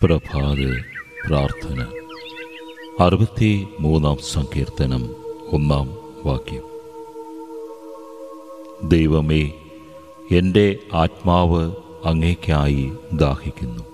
പ്രഭാത പ്രാർത്ഥന അറുപത്തി മൂന്നാം സങ്കീർത്തനം ഒന്നാം വാക്യം ദൈവമേ എൻ്റെ ആത്മാവ് അങ്ങേക്കായി ദാഹിക്കുന്നു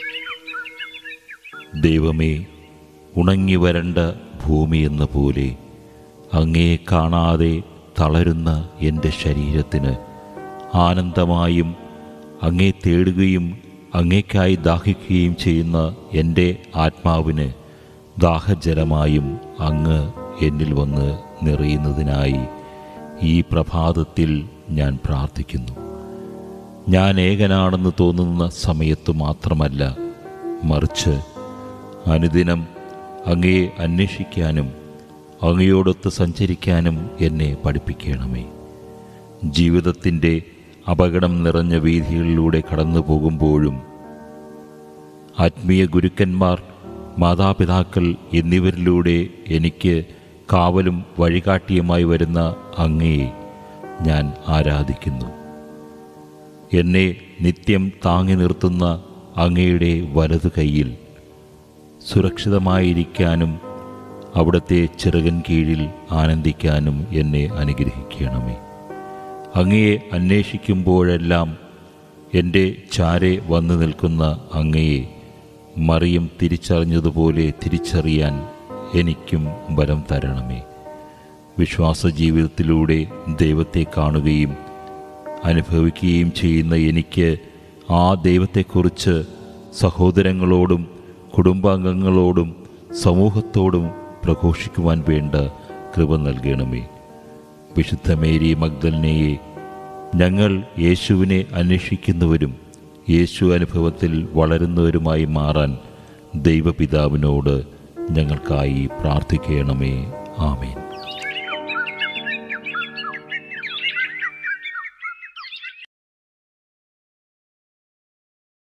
ദൈവമേ ഉണങ്ങി വരണ്ട ഭൂമി എന്ന പോലെ അങ്ങയെ കാണാതെ തളരുന്ന എൻ്റെ ശരീരത്തിന് ആനന്ദമായും അങ്ങേ തേടുകയും അങ്ങേക്കായി ദാഹിക്കുകയും ചെയ്യുന്ന എൻ്റെ ആത്മാവിന് ദാഹജലമായും അങ്ങ് എന്നിൽ വന്ന് നിറയുന്നതിനായി ഈ പ്രഭാതത്തിൽ ഞാൻ പ്രാർത്ഥിക്കുന്നു ഞാൻ ഏകനാണെന്ന് തോന്നുന്ന സമയത്ത് മാത്രമല്ല മറിച്ച് അനുദിനം അങ്ങയെ അന്വേഷിക്കാനും അങ്ങയോടൊത്ത് സഞ്ചരിക്കാനും എന്നെ പഠിപ്പിക്കണമേ ജീവിതത്തിൻ്റെ അപകടം നിറഞ്ഞ വീതികളിലൂടെ കടന്നു പോകുമ്പോഴും ആത്മീയ ഗുരുക്കന്മാർ മാതാപിതാക്കൾ എന്നിവരിലൂടെ എനിക്ക് കാവലും വഴികാട്ടിയുമായി വരുന്ന അങ്ങയെ ഞാൻ ആരാധിക്കുന്നു എന്നെ നിത്യം താങ്ങി നിർത്തുന്ന അങ്ങയുടെ വലതു കൈയിൽ സുരക്ഷിതമായിരിക്കാനും അവിടുത്തെ ചിറകൻ കീഴിൽ ആനന്ദിക്കാനും എന്നെ അനുഗ്രഹിക്കണമേ അങ്ങയെ അന്വേഷിക്കുമ്പോഴെല്ലാം എൻ്റെ ചാരെ വന്നു നിൽക്കുന്ന അങ്ങയെ മറിയം തിരിച്ചറിഞ്ഞതുപോലെ തിരിച്ചറിയാൻ എനിക്കും ബലം തരണമേ വിശ്വാസ ജീവിതത്തിലൂടെ ദൈവത്തെ കാണുകയും അനുഭവിക്കുകയും ചെയ്യുന്ന എനിക്ക് ആ ദൈവത്തെക്കുറിച്ച് സഹോദരങ്ങളോടും കുടുംബാംഗങ്ങളോടും സമൂഹത്തോടും പ്രഘോഷിക്കുവാൻ വേണ്ട കൃപ നൽകണമേ വിശുദ്ധ മേരി മഗ്ദലിനെയെ ഞങ്ങൾ യേശുവിനെ അന്വേഷിക്കുന്നവരും യേശു അനുഭവത്തിൽ വളരുന്നവരുമായി മാറാൻ ദൈവപിതാവിനോട് ഞങ്ങൾക്കായി പ്രാർത്ഥിക്കണമേ